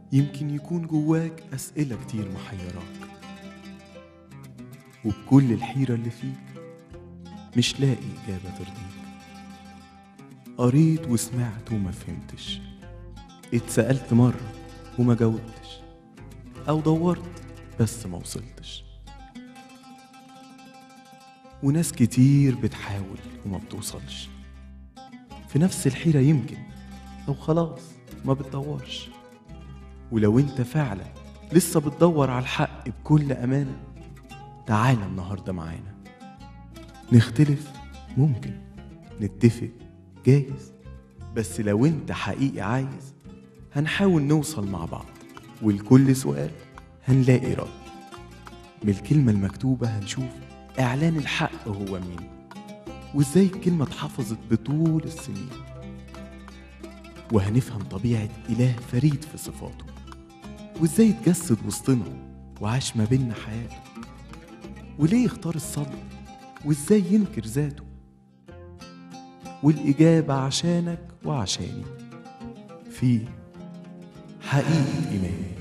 يمكن يكون جواك أسئلة كتير محيراك وبكل الحيرة اللي فيك مش لاقي إجابة ترضيك قريت وسمعت وما فهمتش اتسألت مرة وما جاوبتش أو دورت بس ما وصلتش وناس كتير بتحاول وما بتوصلش في نفس الحيرة يمكن أو خلاص ما بتدورش ولو انت فعلا لسه بتدور على الحق بكل أمانة تعالى النهاردة معانا نختلف ممكن نتفق جايز بس لو انت حقيقي عايز هنحاول نوصل مع بعض ولكل سؤال هنلاقي رد من الكلمة المكتوبة هنشوف إعلان الحق هو مين وإزاي الكلمة اتحفظت بطول السنين وهنفهم طبيعة إله فريد في صفاته وإزاي اتجسد وسطنا وعاش ما بينا حياته وليه اختار الصبر وإزاي ينكر ذاته والإجابة عشانك وعشاني في حقيقة إيماني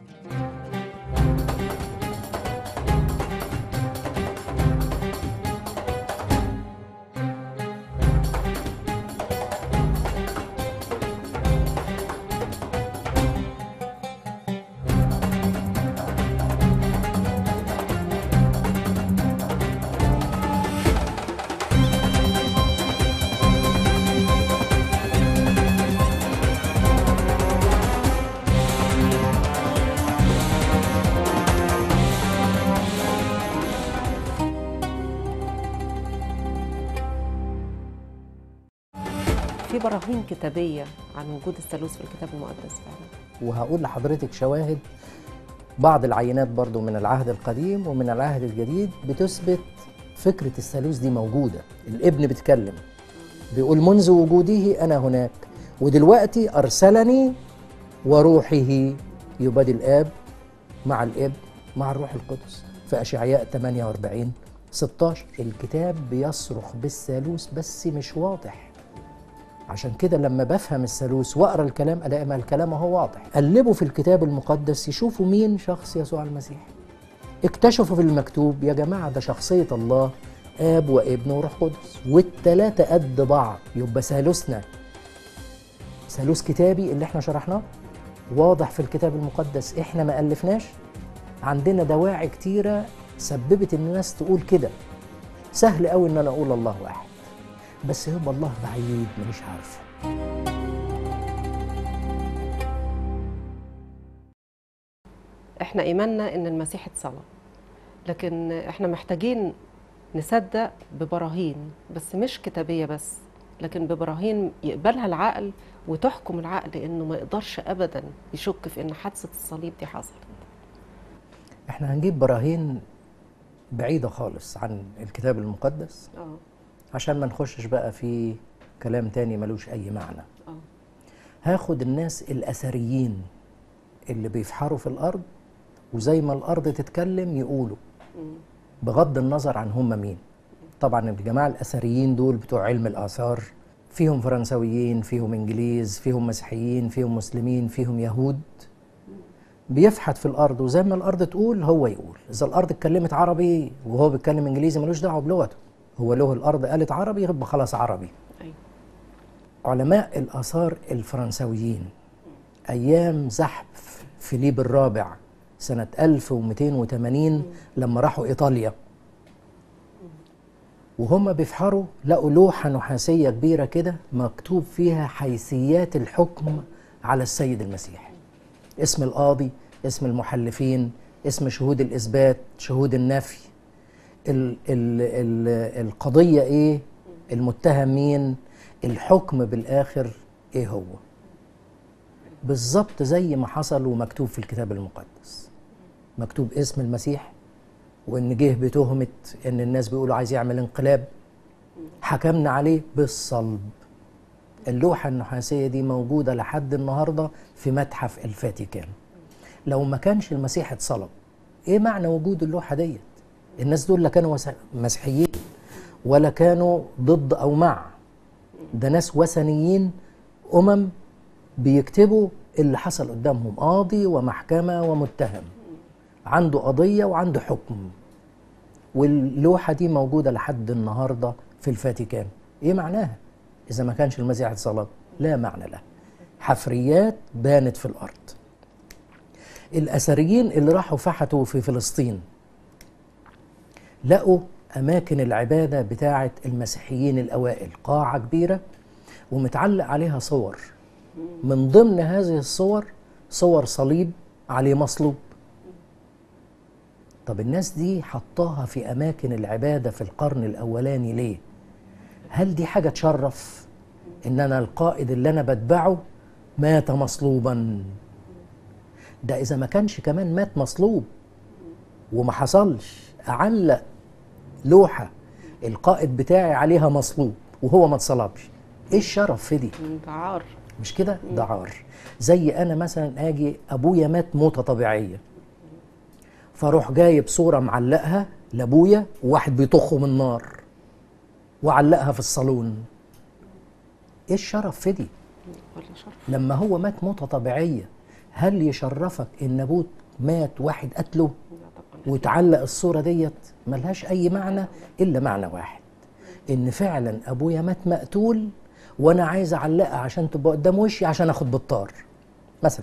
في براهين كتابيه عن وجود الثالوث في الكتاب المقدس فعلا وهقول لحضرتك شواهد بعض العينات برضو من العهد القديم ومن العهد الجديد بتثبت فكرة الثالوث دي موجودة الابن بيتكلم بيقول منذ وجوده أنا هناك ودلوقتي أرسلني وروحه يبادي الآب مع الابن مع الروح القدس في أشعياء 48 16 الكتاب بيصرخ بالثالوث بس مش واضح عشان كده لما بفهم الثالوث واقرا الكلام الاقي ما الكلام هو واضح قلبوا في الكتاب المقدس يشوفوا مين شخص يسوع المسيح اكتشفوا في المكتوب يا جماعه ده شخصيه الله اب وابن وروح قدس والتلاته قد بعض يبقى ثالوثنا ثالوث كتابي اللي احنا شرحناه واضح في الكتاب المقدس احنا ما الفناش عندنا دواعي كتيره سببت ان الناس تقول كده سهل قوي ان انا اقول الله واحد بس هو الله بعيد مانيش عارفه احنا ايماننا ان المسيح اتصلب لكن احنا محتاجين نصدق ببراهين بس مش كتابيه بس لكن ببراهين يقبلها العقل وتحكم العقل انه ما يقدرش ابدا يشك في ان حادثه الصليب دي حصلت احنا هنجيب براهين بعيدة خالص عن الكتاب المقدس اه عشان ما نخشش بقى في كلام تاني ملوش أي معنى اه هاخد الناس الأثريين اللي بيفحروا في الأرض وزي ما الأرض تتكلم يقولوا مم. بغض النظر عن هم مين طبعا الجماعة الأثريين دول بتوع علم الآثار فيهم فرنسويين فيهم إنجليز فيهم مسيحيين فيهم مسلمين فيهم يهود بيفحت في الأرض وزي ما الأرض تقول هو يقول إذا الأرض اتكلمت عربي وهو بيتكلم إنجليزي ملوش دعوة بلغته هو له الأرض قالت عربي يبقى خلاص عربي ايوه علماء الآثار الفرنسويين أيام زحف فيليب الرابع سنة 1280 لما راحوا إيطاليا وهم بيفحروا لقوا لوحة نحاسية كبيرة كده مكتوب فيها حيثيات الحكم على السيد المسيح اسم القاضي اسم المحلفين اسم شهود الإثبات شهود النفي ال ال ال القضية إيه المتهم مين الحكم بالآخر إيه هو بالظبط زي ما حصل ومكتوب في الكتاب المقدس مكتوب اسم المسيح وان جه بتهمه ان الناس بيقولوا عايز يعمل انقلاب حكمنا عليه بالصلب اللوحه النحاسيه دي موجوده لحد النهارده في متحف الفاتيكان لو ما كانش المسيح اتصلب ايه معنى وجود اللوحه ديت الناس دول لا كانوا وس- مسيحيين ولا كانوا ضد او مع ده ناس وثنيين امم بيكتبوا اللي حصل قدامهم قاضي ومحكمة ومتهم عنده قضية وعنده حكم واللوحة دي موجودة لحد النهاردة في الفاتيكان ايه معناها اذا ما كانش المسيح اتصلب لا معنى له حفريات بانت في الارض الاثريين اللي راحوا فحتوا في فلسطين لقوا اماكن العباده بتاعه المسيحيين الاوائل قاعه كبيره ومتعلق عليها صور من ضمن هذه الصور صور صليب عليه مصلوب طب الناس دي حطاها في اماكن العباده في القرن الاولاني ليه هل دي حاجه تشرف ان انا القائد اللي انا بتبعه مات مصلوبا ده اذا ما كانش كمان مات مصلوب وما حصلش اعلق لوحه القائد بتاعي عليها مصلوب وهو ما اتصلبش ايه الشرف في دي ده عار مش كده ده عار زي انا مثلا اجي ابويا مات موته طبيعيه فاروح جايب صوره معلقها لابويا وواحد بيطخه من النار وعلقها في الصالون ايه الشرف في دي ولا شرف لما هو مات موته طبيعيه هل يشرفك ان ابوك مات واحد قتله لا طبعا وتعلق الصورة ديت ملهاش أي معنى إلا معنى واحد إن فعلا أبويا مات مقتول وأنا عايز أعلقها عشان تبقى قدام وشي عشان آخد بالطار مثلا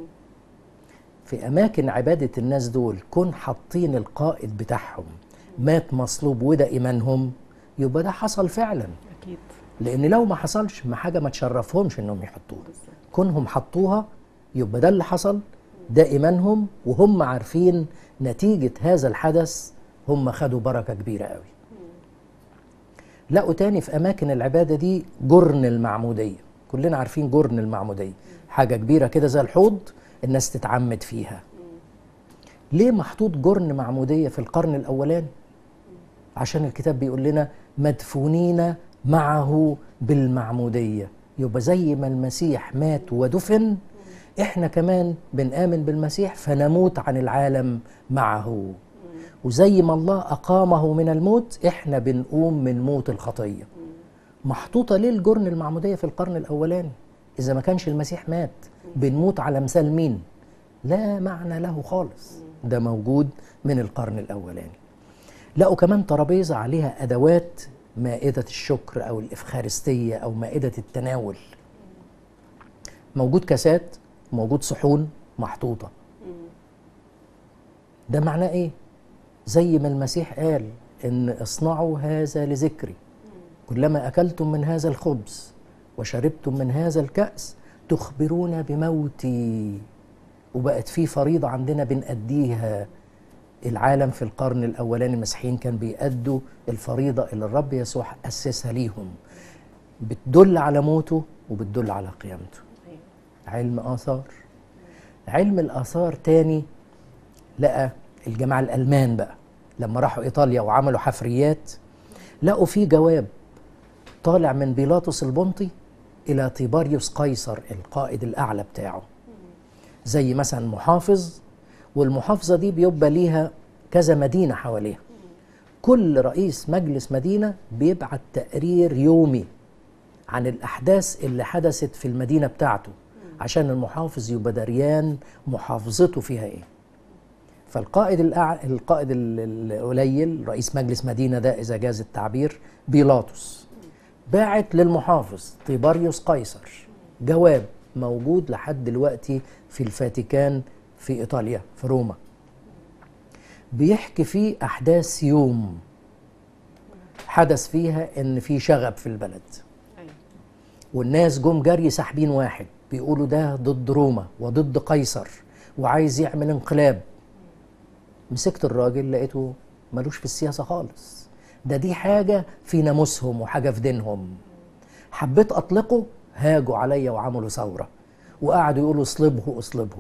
في أماكن عبادة الناس دول كون حاطين القائد بتاعهم مات مصلوب وده إيمانهم يبقى ده حصل فعلا اكيد لأن لو ما حصلش ما حاجة ما تشرفهمش إنهم يحطوها بالظبط كونهم حطوها يبقى ده اللي حصل ده ايمانهم وهم عارفين نتيجه هذا الحدث هم خدوا بركه كبيره قوي لقوا تاني في اماكن العباده دي جرن المعموديه كلنا عارفين جرن المعموديه حاجه كبيره كده زي الحوض الناس تتعمد فيها ليه محطوط جرن معموديه في القرن الاولاني عشان الكتاب بيقول لنا مدفونين معه بالمعموديه يبقى زي ما المسيح مات ودفن احنا كمان بنآمن بالمسيح فنموت عن العالم معه وزي ما الله أقامه من الموت احنا بنقوم من موت الخطية محطوطة ليه الجرن المعمودية في القرن الأولاني إذا ما كانش المسيح مات بنموت على مثال مين لا معنى له خالص ده موجود من القرن الأولاني لقوا كمان ترابيزة عليها أدوات مائدة الشكر أو الإفخارستية أو مائدة التناول موجود كاسات موجود صحون محطوطة ده معناه ايه زي ما المسيح قال ان اصنعوا هذا لذكري كلما اكلتم من هذا الخبز وشربتم من هذا الكأس تخبرون بموتي وبقت في فريضة عندنا بنأديها العالم في القرن الأولاني المسيحيين كان بيأدوا الفريضة اللي الرب يسوع أسسها ليهم بتدل على موته وبتدل على قيامته أيوة. علم آثار علم الآثار تاني لقى الجماعة الألمان بقى لما راحوا إيطاليا وعملوا حفريات لقوا فيه جواب طالع من بيلاطس البنطي إلى تيباريوس قيصر القائد الأعلى بتاعه زي مثلا محافظ والمحافظة دي بيبقى ليها كذا مدينة حواليها كل رئيس مجلس مدينة بيبعت تقرير يومي عن الأحداث اللي حدثت في المدينة بتاعته عشان المحافظ يبقى دريان محافظته فيها إيه فالقائد الأع... القائد ال- القليل رئيس مجلس مدينة ده إذا جاز التعبير بيلاطس باعت للمحافظ تيباريوس قيصر جواب موجود لحد دلوقتي في الفاتيكان في إيطاليا في روما بيحكي فيه أحداث يوم حدث فيها إن في شغب في البلد أيوة. والناس جم جري ساحبين واحد بيقولوا ده ضد روما وضد قيصر وعايز يعمل انقلاب مسكت الراجل لقيته ملوش في السياسة خالص ده دي حاجة في ناموسهم وحاجة في دينهم حبيت أطلقه هاجوا عليا وعملوا ثورة وقعدوا يقولوا اصلبه اصلبه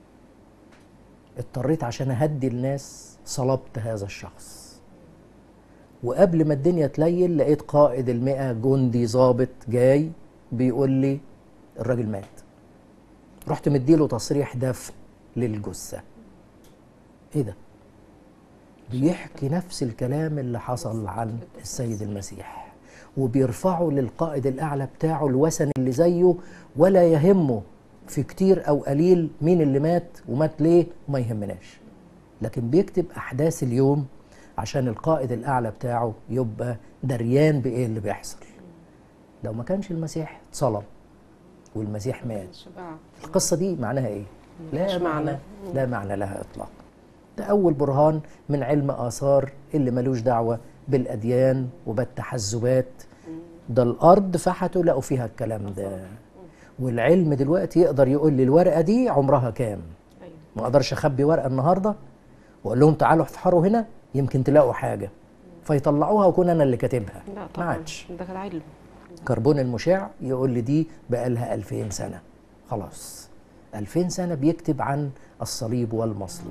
اضطريت عشان أهدي الناس صلبت هذا الشخص وقبل ما الدنيا تليل لقيت قائد المئة جندي ضابط جاي بيقول لي الراجل مات رحت مديله تصريح دفن للجثة ايه ده بيحكي نفس الكلام اللي حصل عن السيد المسيح وبيرفعه للقائد الأعلى بتاعه الوثن اللي زيه ولا يهمه في كتير او قليل مين اللي مات ومات ليه وما يهمناش لكن بيكتب احداث اليوم عشان القائد الاعلى بتاعه يبقى دريان بايه اللي بيحصل لو ما كانش المسيح اتصلب والمسيح مات شبع القصه دي معناها ايه لا ملهاش معنى معنى. لا معنى لها اطلاقا ده اول برهان من علم اثار اللي ملوش دعوه بالاديان وبالتحزبات ده الارض فحتوا لقوا فيها الكلام ده والعلم دلوقتي يقدر يقول لي الورقه دي عمرها كام ايوه ما اقدرش اخبي ورقه النهارده واقول لهم تعالوا احفروا هنا يمكن تلاقوا حاجه فيطلعوها واكون انا اللي كاتبها لا ما طبعا عادش ده العلم كربون المشع يقول لي دي بقى لها 2000 سنة خلاص 2000 سنة بيكتب عن الصليب والمصلوب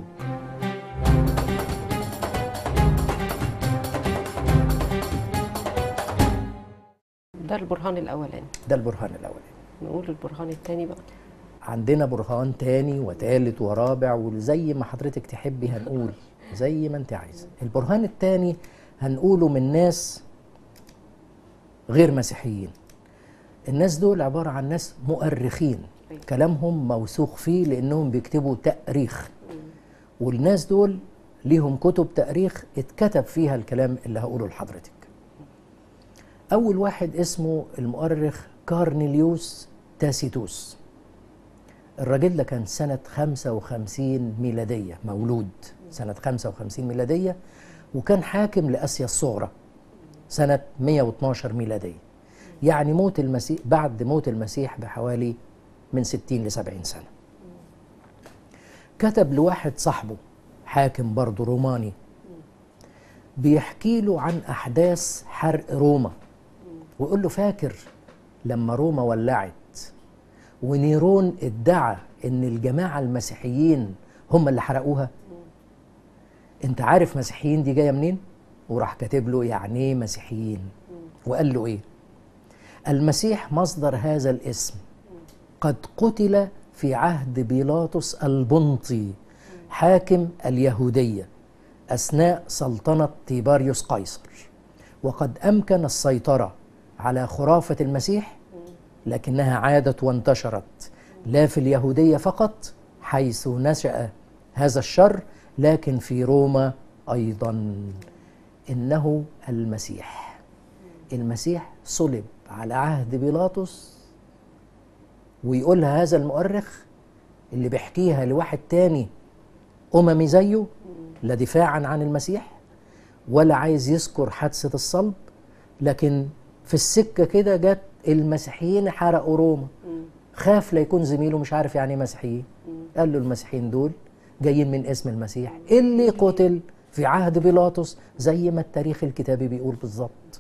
ده البرهان الاولاني ده البرهان الأولاني نقول البرهان الثاني بقى عندنا برهان تاني وتالت ورابع وزي ما حضرتك تحبي هنقول زي ما انت عايزة البرهان التاني هنقوله من ناس غير مسيحيين الناس دول عبارة عن ناس مؤرخين أيوة. كلامهم موثوق فيه لأنهم بيكتبوا تأريخ والناس دول ليهم كتب تأريخ اتكتب فيها الكلام اللي هقوله لحضرتك أول واحد اسمه المؤرخ كارنيليوس تاسيتوس الراجل ده كان سنة 55 ميلادية مولود سنة 55 ميلادية وكان حاكم لآسيا الصغرى سنة 112 ميلادية يعني موت المسيح بعد موت المسيح بحوالي من 60 ل 70 سنة كتب لواحد صاحبه حاكم برضه روماني بيحكي له عن أحداث حرق روما ويقول له فاكر لما روما ولعت ونيرون ادعى ان الجماعة المسيحيين هم اللي حرقوها انت عارف مسيحيين دي جاية منين وراح كاتب له يعني ايه مسيحيين وقال له ايه المسيح مصدر هذا الاسم قد قتل في عهد بيلاطس البنطي حاكم اليهودية أثناء سلطنة تيباريوس قيصر وقد أمكن السيطرة على خرافة المسيح لكنها عادت وانتشرت لا في اليهودية فقط حيث نشأ هذا الشر لكن في روما أيضا إنه المسيح المسيح صلب على عهد بيلاطس ويقولها هذا المؤرخ اللي بيحكيها لواحد تاني أممي زيه لا دفاعا عن المسيح ولا عايز يذكر حادثة الصلب لكن في السكة كده جت المسيحيين حرقوا روما خاف لا يكون زميله مش عارف يعني ايه مسيحيين قال له المسيحيين دول جايين من اسم المسيح اللي قتل في عهد بيلاطس زي ما التاريخ الكتابي بيقول بالظبط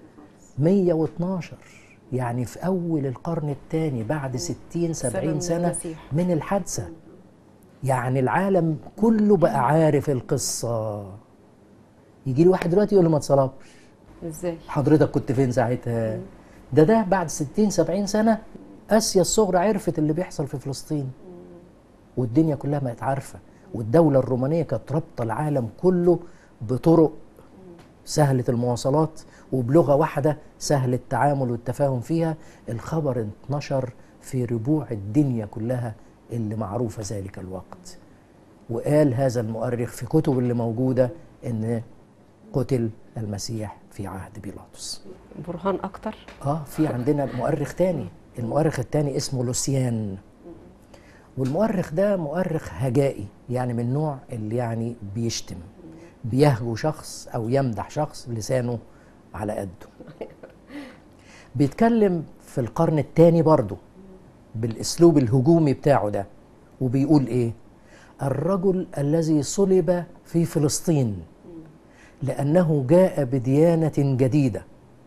112 يعني في أول القرن الثاني بعد 60 70 من سنة المسيح. من الحادثة يعني العالم كله بقى عارف القصة يجي لي واحد دلوقتي يقول له ما اتصلبش ازاي حضرتك كنت فين ساعتها ده ده بعد 60 70 سنة آسيا الصغرى عرفت اللي بيحصل في فلسطين والدنيا كلها بقت عارفة والدولة الرومانية كانت رابطة العالم كله بطرق سهلة المواصلات وبلغة واحدة سهل التعامل والتفاهم فيها الخبر انتشر في ربوع الدنيا كلها اللي معروفة ذلك الوقت وقال هذا المؤرخ في كتب اللي موجودة ان قتل المسيح في عهد بيلاطس برهان اكتر اه في عندنا مؤرخ تاني المؤرخ التاني اسمه لوسيان والمؤرخ ده مؤرخ هجائي يعني من نوع اللي يعني بيشتم بيهجو شخص او يمدح شخص لسانه على قده بيتكلم في القرن الثاني برضه بالاسلوب الهجومي بتاعه ده وبيقول ايه الرجل الذي صلب في فلسطين لانه جاء بديانه جديده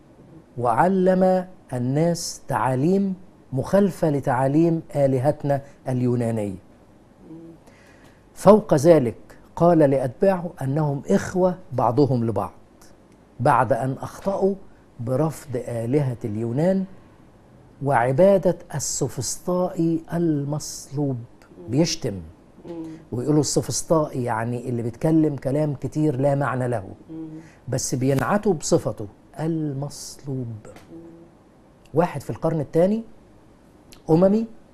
وعلم الناس تعاليم مخالفه لتعاليم الهتنا اليونانيه فوق ذلك قال لاتباعه انهم اخوه بعضهم لبعض بعد ان اخطاوا برفض الهه اليونان وعباده السوفسطائي المصلوب بيشتم ويقولوا السوفسطائي يعني اللي بيتكلم كلام كتير لا معنى له بس بينعتوا بصفته المصلوب واحد في القرن الثاني أممي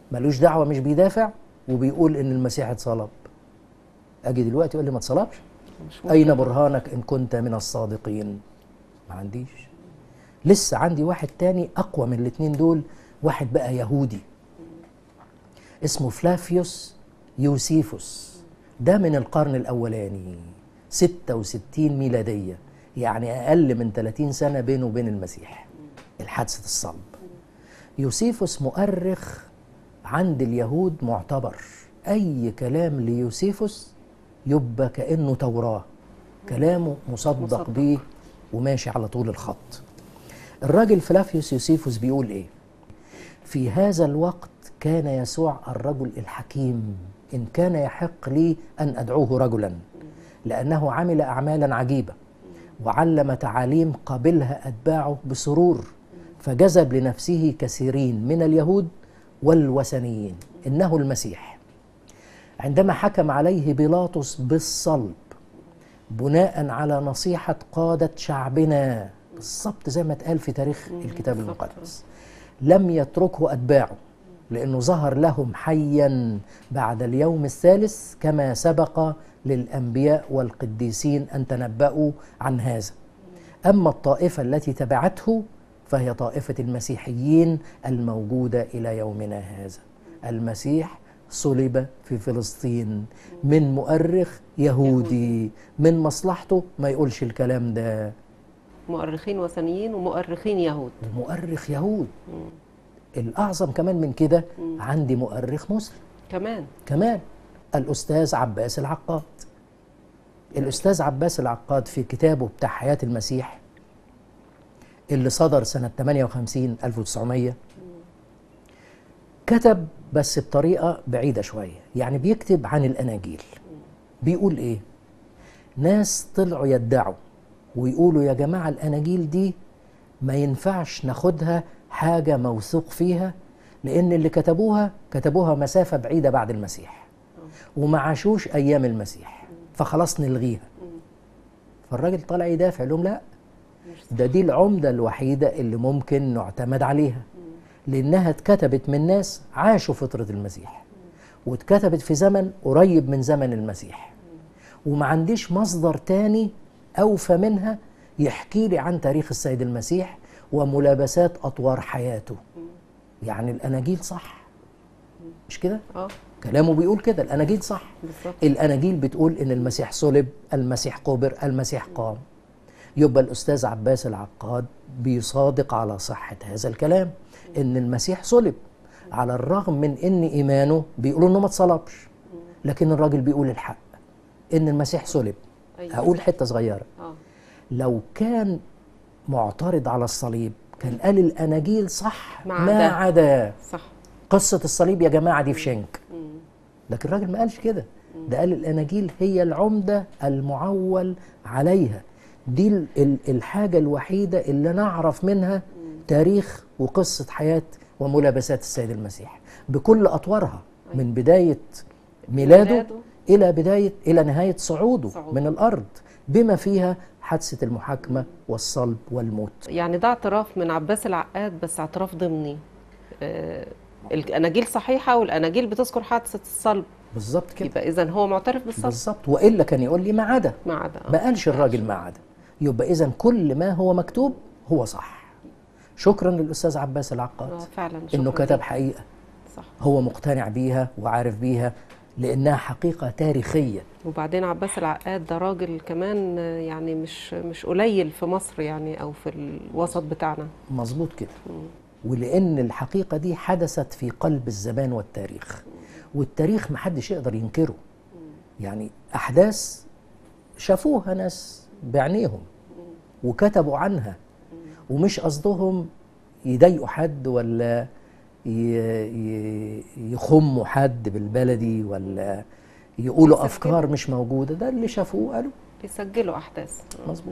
ملوش دعوه مش بيدافع وبيقول ان المسيح اتصلب اجي دلوقتي يقول لي ما اتصلبش مش اين ممكن. برهانك ان كنت من الصادقين ما عنديش لسه عندي واحد تاني اقوى من الاتنين دول واحد بقى يهودي اسمه فلافيوس يوسيفوس ده من القرن الاولاني 66 ميلاديه يعني اقل من 30 سنه بينه وبين المسيح الحادثه الصلب يوسيفوس مؤرخ عند اليهود معتبر اي كلام ليوسيفوس يبقى كانه توراه كلامه مصدق, مصدق. بيه وماشي على طول الخط الراجل فلافيوس يوسيفوس بيقول ايه في هذا الوقت كان يسوع الرجل الحكيم ان كان يحق لي ان ادعوه رجلا لانه عمل اعمالا عجيبه وعلم تعاليم قبلها اتباعه بسرور فجذب لنفسه كثيرين من اليهود والوثنيين انه المسيح عندما حكم عليه بيلاطس بالصلب بناء على نصيحة قادة شعبنا بالظبط زي ما اتقال في تاريخ الكتاب بالظبط. المقدس لم يتركه أتباعه لأنه ظهر لهم حيا بعد اليوم الثالث كما سبق للأنبياء والقديسين أن تنبأوا عن هذا أما الطائفة التي تبعته فهي طائفة المسيحيين الموجودة إلى يومنا هذا المسيح صلب في فلسطين من مؤرخ يهودي من مصلحته ما يقولش الكلام ده مؤرخين وثنيين ومؤرخين يهود مؤرخ يهود الأعظم كمان من كده عندي مؤرخ مسلم كمان كمان الأستاذ عباس العقاد الأستاذ عباس العقاد في كتابه بتاع حياة المسيح اللي صدر سنة 58 1900 كتب بس بطريقة بعيدة شوية يعني بيكتب عن الأناجيل بيقول إيه ناس طلعوا يدعوا ويقولوا يا جماعة الأناجيل دي ما ينفعش ناخدها حاجة موثوق فيها لأن اللي كتبوها كتبوها مسافة بعيدة بعد المسيح وما عاشوش أيام المسيح فخلاص نلغيها فالراجل طالع يدافع لهم لا ده دي العمدة الوحيدة اللي ممكن نعتمد عليها لأنها اتكتبت من ناس عاشوا فترة المسيح واتكتبت في زمن قريب من زمن المسيح وما عنديش مصدر تاني أوفى منها يحكي لي عن تاريخ السيد المسيح وملابسات أطوار حياته يعني الأناجيل صح مش كده؟ اه كلامه بيقول كده الأناجيل صح بالظبط الأناجيل بتقول إن المسيح صلب المسيح قبر المسيح قام يبقى الأستاذ عباس العقاد بيصادق على صحة هذا الكلام إن المسيح صلب على الرغم من إن إيمانه بيقولوا إنه ما اتصلبش لكن الراجل بيقول الحق إن المسيح صلب أيوة. هقول حتة صغيرة اه لو كان معترض على الصليب كان قال الأناجيل صح ما ما عدا. عدا صح قصة الصليب يا جماعة دي في شنك مم. لكن الراجل ما قالش كده ده قال الاناجيل هي العمده المعول عليها دي ال- ال- الحاجه الوحيده اللي نعرف منها تاريخ وقصه حياه وملابسات السيد المسيح بكل اطوارها من بدايه ميلاده ميلاده. الى بدايه الى نهايه صعوده صعوده. من الارض بما فيها حادثه المحاكمه والصلب والموت يعني ده اعتراف من عباس العقاد بس اعتراف ضمني آه الاناجيل صحيحه والاناجيل بتذكر حادثه الصلب بالظبط كده يبقى اذا هو معترف بالصلب بالظبط والا كان يقول لي ما عدا ما عدا آه. ما قالش الراجل ما عدا يبقى اذا كل ما هو مكتوب هو صح شكرا للاستاذ عباس اه العقاد فعلا انه شكراً كتب ليك. حقيقه صح هو مقتنع بيها وعارف بيها لانها حقيقه تاريخيه وبعدين عباس العقاد ده راجل كمان آه، يعني مش مش قليل في مصر يعني او في الوسط بتاعنا مظبوط كده ولان الحقيقه دي حدثت في قلب الزمان والتاريخ والتاريخ محدش يقدر ينكره يعني احداث شافوها ناس بعينيهم وكتبوا عنها ومش قصدهم يضايقوا حد ولا ي- ي- يخموا حد بالبلدي ولا يقولوا يسجلوا. افكار مش موجوده ده اللي شافوه قالوا بيسجلوا احداث آه. مظبوط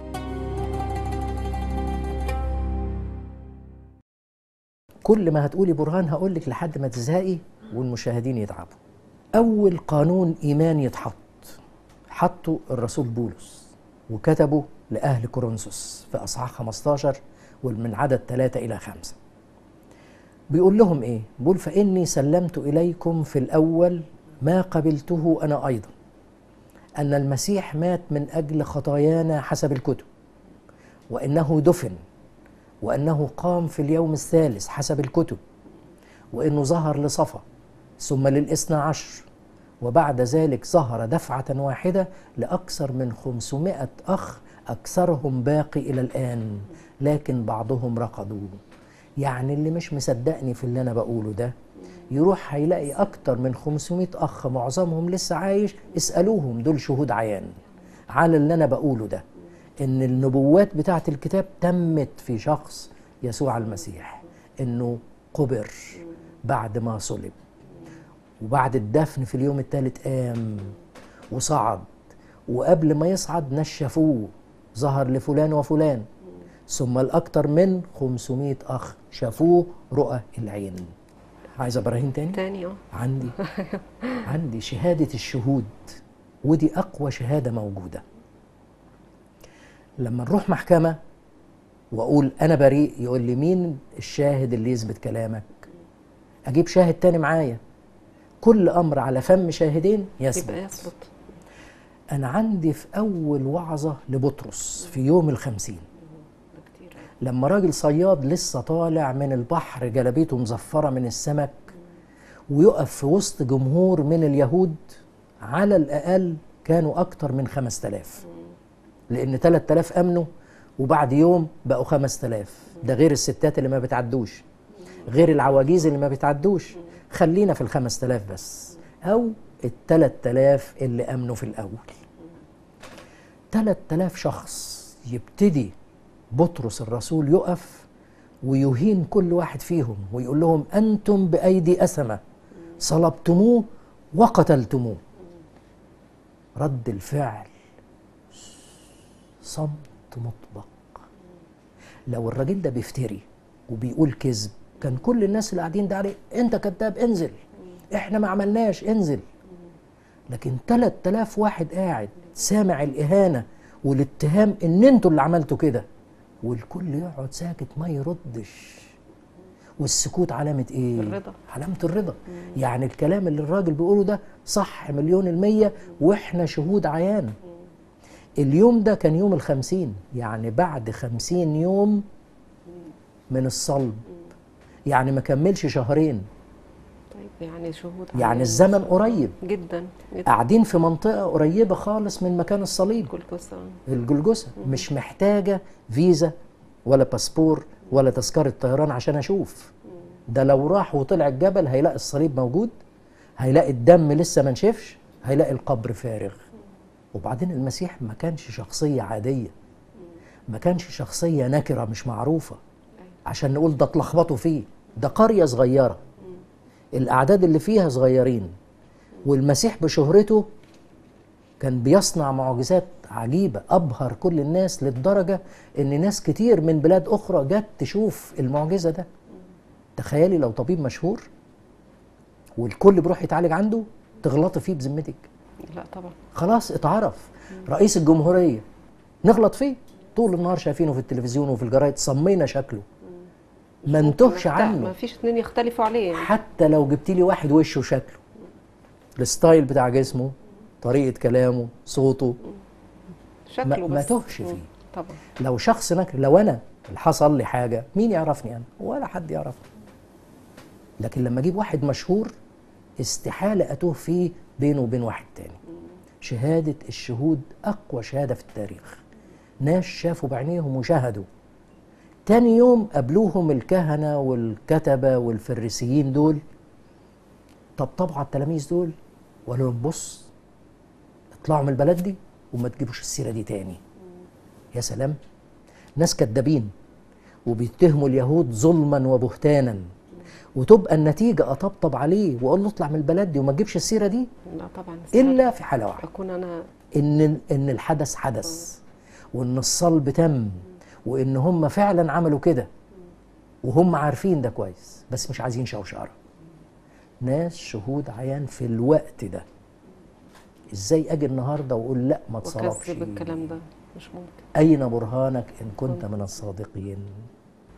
كل ما هتقولي برهان هقول لك لحد ما تزهقي والمشاهدين يتعبوا اول قانون ايمان يتحط حطه الرسول بولس وكتبه لاهل كورنثوس في اصحاح 15 ومن عدد 3 الى 5 بيقول لهم ايه بيقول فاني سلمت اليكم في الاول ما قبلته انا ايضا ان المسيح مات من اجل خطايانا حسب الكتب وانه دفن وانه قام في اليوم الثالث حسب الكتب وانه ظهر لصفا ثم للاثنى عشر وبعد ذلك ظهر دفعة واحدة لأكثر من خمسمائة أخ أكثرهم باقي إلى الآن لكن بعضهم رقدوا يعني اللي مش مصدقني في اللي أنا بقوله ده يروح هيلاقي أكتر من 500 أخ معظمهم لسه عايش اسألوهم دول شهود عيان على اللي أنا بقوله ده إن النبوات بتاعة الكتاب تمت في شخص يسوع المسيح إنه قبر بعد ما صلب وبعد الدفن في اليوم الثالث قام وصعد وقبل ما يصعد نشفوه ظهر لفلان وفلان ثم الأكثر من 500 أخ شافوه رؤى العين عايز ابراهيم تاني تاني اه عندي عندي شهادة الشهود ودي أقوى شهادة موجودة لما نروح محكمة وأقول أنا بريء يقول لي مين الشاهد اللي يثبت كلامك أجيب شاهد تاني معايا كل أمر على فم شاهدين يثبت يبقى يثبت أنا عندي في أول وعظة لبطرس في يوم الخمسين ده كتير أوي. لما راجل صياد لسه طالع من البحر جلبيته مزفرة من السمك ويقف في وسط جمهور من اليهود على الأقل كانوا أكتر من خمس تلاف لأن تلات تلاف أمنوا وبعد يوم بقوا خمس تلاف ده غير الستات اللي ما بتعدوش غير العواجيز اللي ما بتعدوش خلينا في الخمس تلاف بس أو التلات تلاف اللي أمنوا في الأول تلات تلاف شخص يبتدي بطرس الرسول يقف ويهين كل واحد فيهم ويقول لهم أنتم بأيدي أسمة صلبتموه وقتلتموه رد الفعل صمت مطبق لو الراجل ده بيفتري وبيقول كذب كان كل الناس اللي قاعدين ده عليه انت كذاب انزل احنا ما عملناش انزل لكن 3000 واحد قاعد سامع الإهانة والاتهام إن أنتوا اللي عملتوا كده والكل يقعد ساكت ما يردش والسكوت علامة إيه؟ الرضا. علامة الرضا يعني الكلام اللي الراجل بيقوله ده صح مليون المية وإحنا شهود عيان اليوم ده كان يوم الخمسين يعني بعد خمسين يوم من الصلب يعني ما كملش شهرين طيب يعني شهود يعني عيان. الزمن قريب جدا جدا قاعدين في منطقة قريبة خالص من مكان الصليب كل قصة الجلجسة مش محتاجة فيزا ولا باسبور ولا تذكرة طيران عشان أشوف ده لو راح وطلع الجبل هيلاقي الصليب موجود هيلاقي الدم لسه ما نشفش هيلاقي القبر فارغ وبعدين المسيح ما كانش شخصية عادية ما كانش شخصية نكرة مش معروفة عشان نقول ده اتلخبطوا فيه ده قرية صغيرة الأعداد اللي فيها صغيرين والمسيح بشهرته كان بيصنع معجزات عجيبة أبهر كل الناس للدرجة إن ناس كتير من بلاد أخرى جت تشوف المعجزة ده تخيلي لو طبيب مشهور والكل بيروح يتعالج عنده تغلطي فيه بذمتك لا طبعا خلاص اتعرف رئيس الجمهورية نغلط فيه طول النهار شايفينه في التلفزيون وفي الجرايد صمينا شكله ما نتوهش ما عنه فيش اتنين يختلفوا عليه يعني. حتى لو جبت لي واحد وشه وشكله الستايل بتاع جسمه طريقة كلامه صوته شكله ما- ما بس تهش مم. فيه. طبعا لو شخص نكر لو انا اللي حصل لي حاجه مين يعرفني انا ولا حد يعرفني لكن لما اجيب واحد مشهور استحاله اتوه فيه بينه وبين واحد تاني شهاده الشهود اقوى شهاده في التاريخ ناس شافوا بعينيهم وشهدوا تاني يوم قابلوهم الكهنه والكتبه والفريسيين دول طبطبوا على التلاميذ دول وقالوا لهم بص اطلعوا من البلد دي وما تجيبوش السيره دي تاني يا سلام ناس كدابين وبيتهموا اليهود ظلما وبهتانا وتبقى النتيجة أطبطب عليه وأقول له اطلع من البلد دي وما تجيبش السيرة دي لا طبعا إلا في حالة واحدة اكون انا إن إن الحدث حدث وإن الصلب تم وإن هم فعلا عملوا كده وهم عارفين ده كويس بس مش عايزين شوشرة ناس شهود عيان في الوقت ده ازاي اجي النهارده واقول لا ما تصرفش واكذب الكلام ده مش ممكن أين برهانك إن كنت من الصادقين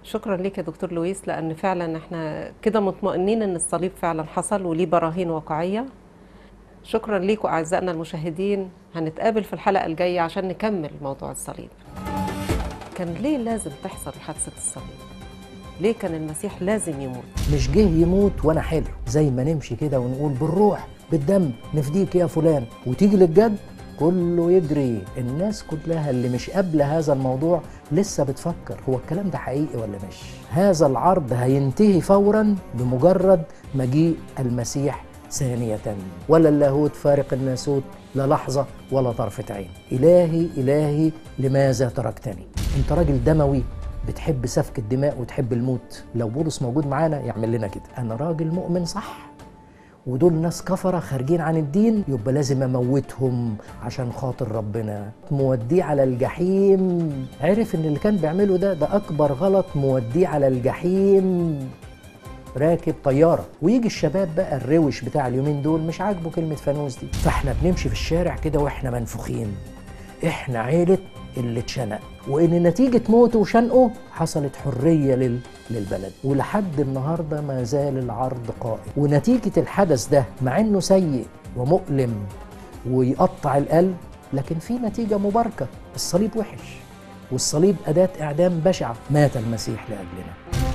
شكرا ليك يا دكتور لويس لان فعلا احنا كده مطمئنين ان الصليب فعلا حصل وليه براهين واقعيه شكرا ليكم اعزائنا المشاهدين هنتقابل في الحلقه الجايه عشان نكمل موضوع الصليب كان ليه لازم تحصل حادثه الصليب ليه كان المسيح لازم يموت مش جه يموت وانا حلو زي ما نمشي كده ونقول بالروح بالدم نفديك يا فلان وتيجي للجد كله يجري الناس كلها اللي مش قبل هذا الموضوع لسه بتفكر هو الكلام ده حقيقي ولا مش هذا العرض هينتهي فورا بمجرد مجيء المسيح ثانية ولا اللاهوت فارق الناسوت لا لحظة ولا طرفة عين إلهي إلهي لماذا تركتني أنت راجل دموي بتحب سفك الدماء وتحب الموت لو بولس موجود معانا يعمل لنا كده أنا راجل مؤمن صح ودول ناس كفرة خارجين عن الدين يبقى لازم أموتهم عشان خاطر ربنا موديه على الجحيم عرف إن اللي كان بيعمله ده ده أكبر غلط موديه على الجحيم راكب طيارة ويجي الشباب بقى الروش بتاع اليومين دول مش عاجبه كلمة فانوس دي فاحنا بنمشي في الشارع كده واحنا منفوخين احنا عيلة اللي اتشنق وان نتيجة موته وشنقه حصلت حرية لل... للبلد ولحد النهاردة ما زال العرض قائم ونتيجة الحدث ده مع انه سيء ومؤلم ويقطع القلب لكن في نتيجة مباركة الصليب وحش والصليب أداة إعدام بشعة مات المسيح لأجلنا